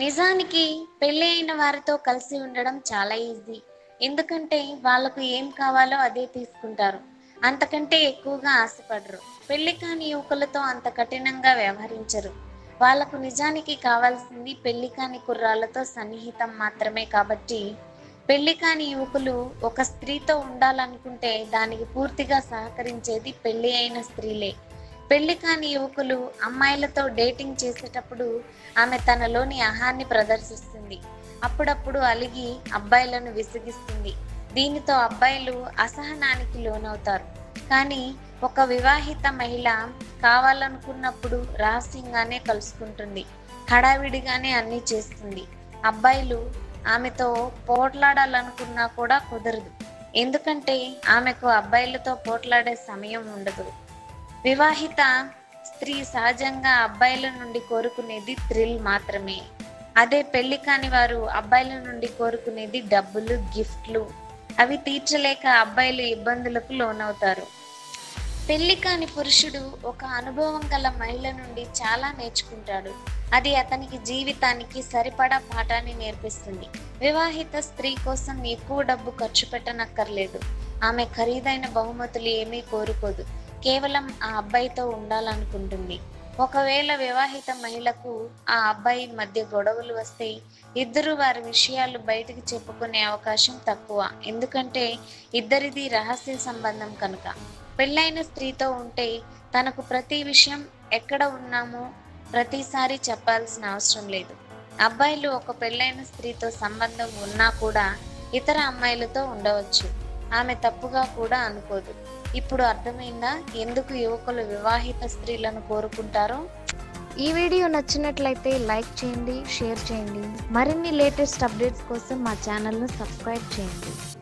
నిజానికి పెళ్లి అయిన వారితో కలిసి ఉండడం చాలా ఈజీ ఎందుకంటే వాళ్ళకు ఏం కావాలో అదే తీసుకుంటారు అంతకంటే ఎక్కువగా ఆశపడరు పెళ్లి కాని యువకులతో అంత కఠినంగా వ్యవహరించరు వాళ్ళకు నిజానికి కావాల్సింది పెళ్లి కాని కుర్రాళ్ళతో సన్నిహితం మాత్రమే కాబట్టి పెళ్లి కాని యువకులు ఒక స్త్రీతో ఉండాలనుకుంటే దానికి పూర్తిగా సహకరించేది పెళ్లి అయిన స్త్రీలే పెళ్లి కాని యువకులు అమ్మాయిలతో డేటింగ్ చేసేటప్పుడు ఆమె తనలోని అహాన్ని ప్రదర్శిస్తుంది అప్పుడప్పుడు అలిగి అబ్బాయిలను విసిగిస్తుంది దీనితో అబ్బాయిలు అసహనానికి లోనవుతారు కానీ ఒక వివాహిత మహిళ కావాలనుకున్నప్పుడు రహస్యంగానే కలుసుకుంటుంది హడావిడిగానే అన్నీ చేస్తుంది అబ్బాయిలు ఆమెతో పోట్లాడాలనుకున్నా కూడా కుదరదు ఎందుకంటే ఆమెకు అబ్బాయిలతో పోట్లాడే సమయం ఉండదు వివాహిత స్త్రీ సహజంగా అబ్బాయిల నుండి కోరుకునేది థ్రిల్ మాత్రమే అదే పెళ్లి కాని వారు అబ్బాయిల నుండి కోరుకునేది డబ్బులు గిఫ్ట్లు అవి తీర్చలేక అబ్బాయిలు ఇబ్బందులకు లోనవుతారు పెళ్లి కాని పురుషుడు ఒక అనుభవం గల మహిళ నుండి చాలా నేర్చుకుంటాడు అది అతనికి జీవితానికి సరిపడా పాఠాన్ని నేర్పిస్తుంది వివాహిత స్త్రీ కోసం ఎక్కువ డబ్బు ఖర్చు పెట్టనక్కర్లేదు ఆమె ఖరీదైన బహుమతులు ఏమీ కోరుకోదు కేవలం ఆ అబ్బాయితో ఉండాలనుకుంటుంది ఒకవేళ వివాహిత మహిళకు ఆ అబ్బాయి మధ్య గొడవలు వస్తే ఇద్దరు వారి విషయాలు బయటికి చెప్పుకునే అవకాశం తక్కువ ఎందుకంటే ఇద్దరిది రహస్య సంబంధం కనుక పెళ్ళైన స్త్రీతో ఉంటే తనకు ప్రతి విషయం ఎక్కడ ఉన్నామో ప్రతిసారి చెప్పాల్సిన అవసరం లేదు అబ్బాయిలు ఒక పెళ్ళైన స్త్రీతో సంబంధం ఉన్నా కూడా ఇతర అమ్మాయిలతో ఉండవచ్చు ఆమె తప్పుగా కూడా అనుకోదు ఇప్పుడు అర్థమైందా ఎందుకు యువకులు వివాహిత స్త్రీలను కోరుకుంటారో ఈ వీడియో నచ్చినట్లయితే లైక్ చేయండి షేర్ చేయండి మరిన్ని లేటెస్ట్ అప్డేట్స్ కోసం మా ఛానల్ను సబ్స్క్రైబ్ చేయండి